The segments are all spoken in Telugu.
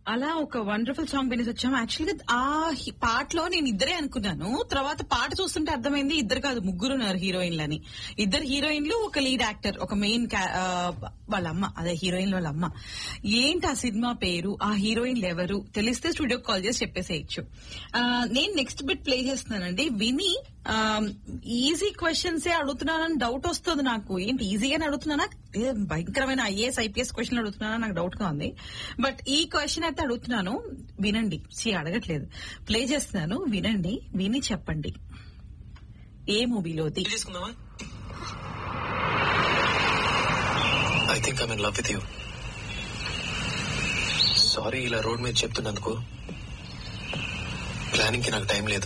అలా ఒక వండర్ఫుల్ సాంగ్ వినేసి వచ్చాము యాక్చువల్గా ఆ హి- పాటలో నేను ఇద్దరే అనుకున్నాను తర్వాత పాట చూస్తుంటే అర్థమైంది ఇద్దరు కాదు ముగ్గురు ఉన్నారు హీరోయిన్లని ఇద్దరు హీరోయిన్లు ఒక లీడ్ యాక్టర్ ఒక మెయిన్ వాళ్ళ అమ్మ అదే హీరోయిన్ వాళ్ళ అమ్మ ఏంటి ఆ సినిమా పేరు ఆ హీరోయిన్లు ఎవరు తెలిస్తే స్టూడియో కాల్ చేసి చెప్పేసేయచ్చు ఆ, నేను నెక్స్ట్ బిట్ ప్లే చేస్తున్నానండి విని ఈజీ క్వశ్చన్స్ ఏ అడుగుతున్నానని డౌట్ వస్తుంది నాకు ఏంటి ఈజీగానే అడుగుతున్నానా ఏ భయంకరమైన ఐఏఎస్ ఐపీఎస్ క్వశ్చన్ అడుగుతున్నానా నాకు డౌట్ గా ఉంది బట్ ఈ క్వశ్చన్ అయితే అడుగుతున్నాను వినండి సి అడగట్లేదు ప్లే చేస్తున్నాను వినండి విని చెప్పండి ఏ మూవీలోది చేసుకుందామా I think I'm in love with you sorry ఇలా రోడ్ మీద చెప్తున్నందుకు ప్లానింగ్ కి నాకు టైం లేదు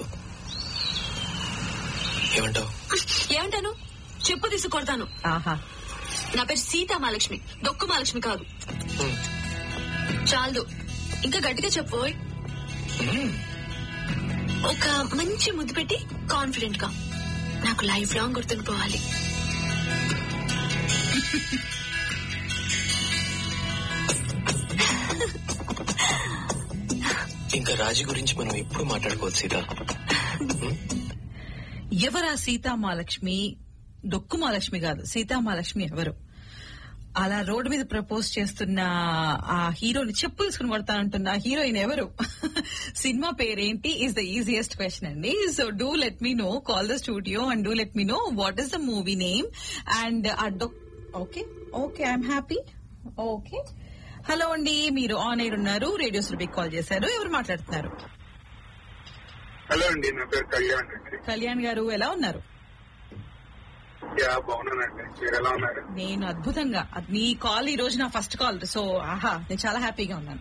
ఏమంటావు ఏమంటాను చెప్పు తీసి కొడతాను ఆహా నా పేరు సీతా మహాలక్ష్మి దొక్కు మహాలక్ష్మి కాదు చాలు ఇంకా గట్టిగా చెప్పు ఓయ్. ఒక మంచి ముద్దు పెట్టి కాన్ఫిడెంట్ గా నాకు లైఫ్ లాంగ్ గుర్తుండిపోవాలి ఇంకా రాజీ గురించి మనం ఎప్పుడు మాట్లాడుకోవచ్చు సీత ఎవరా సీతామహాలక్ష్మి డొక్కు మహాలక్ష్మి కాదు సీతామహాలక్ష్మి ఎవరు అలా రోడ్డు మీద ప్రపోజ్ చేస్తున్న ఆ హీరోని చెప్పు తీసుకుని కొడతానంటున్న ఆ హీరోయిన్ ఎవరు సినిమా పేరేంటి ఈస్ ద ఈజియెస్ట్ క్వశ్చన్ అండి so do let me know call the studio and do let me know what is the movie name and uh డొక్ okay okay I'm happy okay hello అండి మీరు ఆన్ ఎయిర్ ఉన్నారు రేడియో సురభికి కాల్ చేశారు ఎవరు మాట్లాడుతున్నారు హలో అండి నా పేరు కళ్యాణ్ అండి కళ్యాణ్ గారు ఎలా ఉన్నారు యా బాగున్నానండి మీరు ఎలా ఉన్నారు నేను అద్భుతంగా అది మీ కాల్ ఈ రోజు నా ఫస్ట్ కాల్ సో ఆహా నేను చాలా హ్యాపీగా ఉన్నాను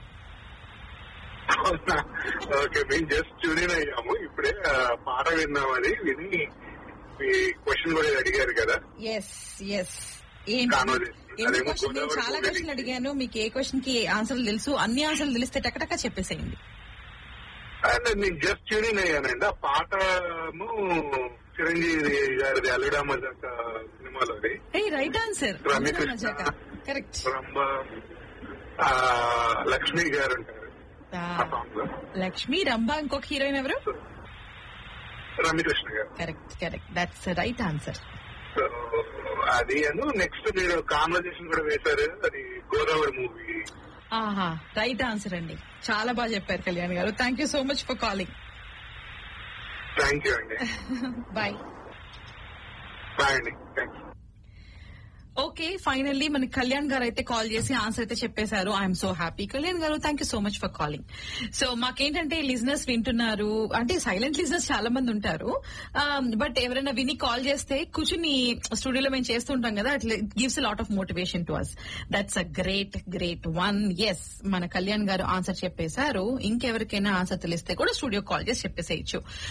అవునా? ఓకే మేము జస్ట్ ట్యూన్ అయ్యాము ఇప్పుడే ఆ, పాట విన్నామని విని మీ క్వశ్చన్ కూడా అడిగారు కదా ఎస్ ఎస్ ఏంటి కానోది. ఎన్ని అదేమో క్వశ్చన్ నేను గోదావరి చాలా గోదావరి. క్వశ్చన్లు అడిగాను మీకు ఏ క్వశ్చన్ కి ఆన్సర్లు తెలుసు అన్ని ఆన్సర్లు తెలిస్తే టకటక చెప్పేసేయండి అండ్ నేను జస్ట్ ట్యూన్ అయ్యానండి ఆ పాటను చిరంజీవి గారిది అల్లుడా మజాక సినిమాలోది ఏ right answer Ramya Krishna. Correct Rambha ఆ, లక్ష్మి గారు ఉంటారు ఆ సాంగ్ లో లక్ష్మి రంభా ఇంకొక హీరోయిన్ ఎవరు Ramya Krishna garu correct correct that's right answer so అది అను నెక్స్ట్ మీరు కాన్వర్జేషన్ కూడా వేశారు అది గోదావరి మూవీ ఆహా రైట్ ఆన్సర్ అండి చాలా బాగా చెప్పారు Kalyan garu thank you so much for calling thank you అండి బాయ్ బాయ్ అండి థ్యాంక్ యూ ఓకే ఫైనల్లీ మనకి కళ్యాణ్ గారు అయితే కాల్ చేసి ఆన్సర్ అయితే చెప్పేశారు I'm so happy Kalyan garu thank you so much for calling so మాకేంటంటే లిజినెస్ వింటున్నారు అంటే సైలెంట్ లిజినెస్ చాలా మంది ఉంటారు బట్ ఎవరైనా విని కాల్ చేస్తే కూర్చుని స్టూడియోలో మేము చేస్తుంటాం కదా అట్లా gives lot of motivation to us that's a great great one yes మన కళ్యాణ్ గారు ఆన్సర్ చెప్పేశారు ఇంకెవరికైనా ఆన్సర్ తెలిస్తే కూడా స్టూడియో కాల్ చేసి చెప్పేసేయచ్చు